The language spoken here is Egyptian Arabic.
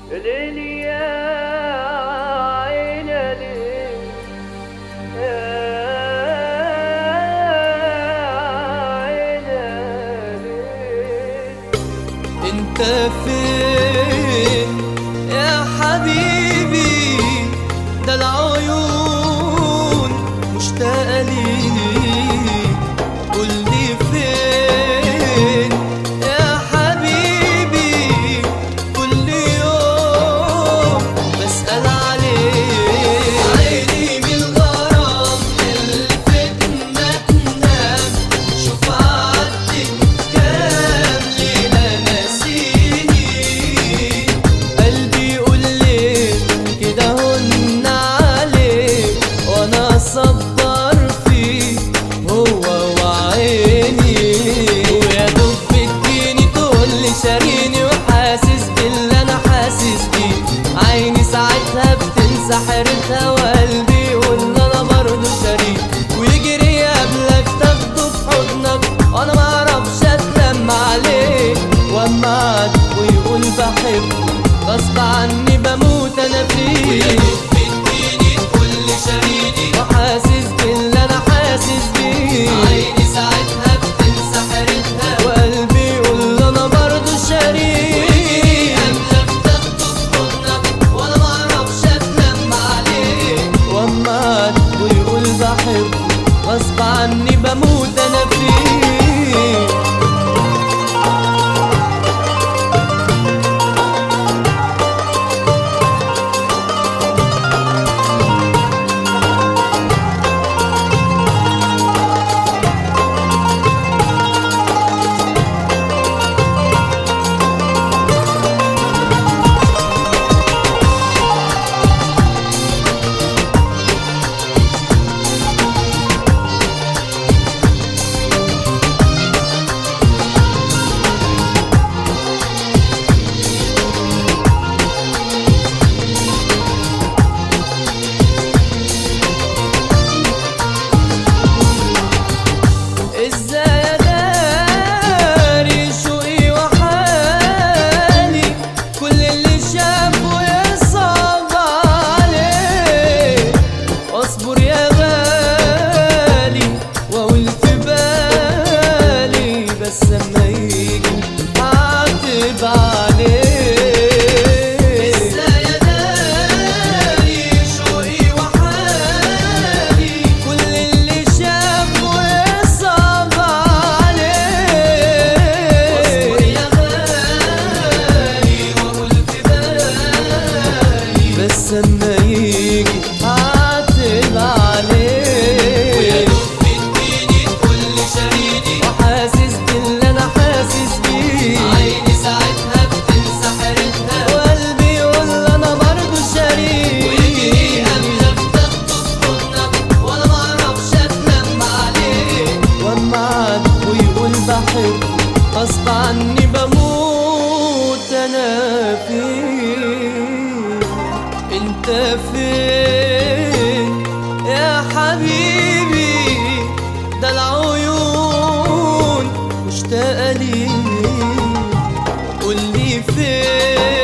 يا ليلي يا عين يا ليل يا عين يا ليل انت فين يا حبيبي ده العيون مشتاقة ليك قولي فين يا حبيبي كل يوم بسأل عليك عيني من الغرام الفتنة تنام شوف عدت كام ليلة ناسيني قلبي يقول لي كده هن عليك وانا اصبر فيه هو وعيني ويا دوب بتجيني تقول لي شاريني وحاسس باللي انا حاسس بيه عيني ساعتها بتنسى حيرتها وقلبي يقول انا برضه شريك ويجري قبلك تاخده في حضنك وانا معرفش اتلم عليه واما عاد ويقول بحبه غصب عني بموت انا فيه وحاسس باللي انا حاسس بيه عيني ساعتها بتنسى حيرتها وقلبي يقول انا برضه شريك وانا معرفش اتلم عليه واما عاد ويقول بحبه غصب عني بموت انا فيه ازاي اداري شوقي وحالي كل اللي شافه يصعب عليه واصبر يا غالي واقول في بالي بس اما يجي هعتب عليه ازاي اداري شوقي وحالي كل اللي شافه يصعب عليه واصبر يا غالي واقول في بالي بس اما يجي هعتب عليه ويا دوب بتديني كل شريدي وحاسس باللي انا حاسس بيه عيني ساعتها بتنسى حيرتها وقلبي يقول انا برضه شريك ويجي قبلك تاخده في حضنك وانا معرفش اتلم عليه واما عاد ويقول بحب غصب عني بموت انا فيه انت فين يا حبيبي ده العيون مشتاقة ليك قولي فين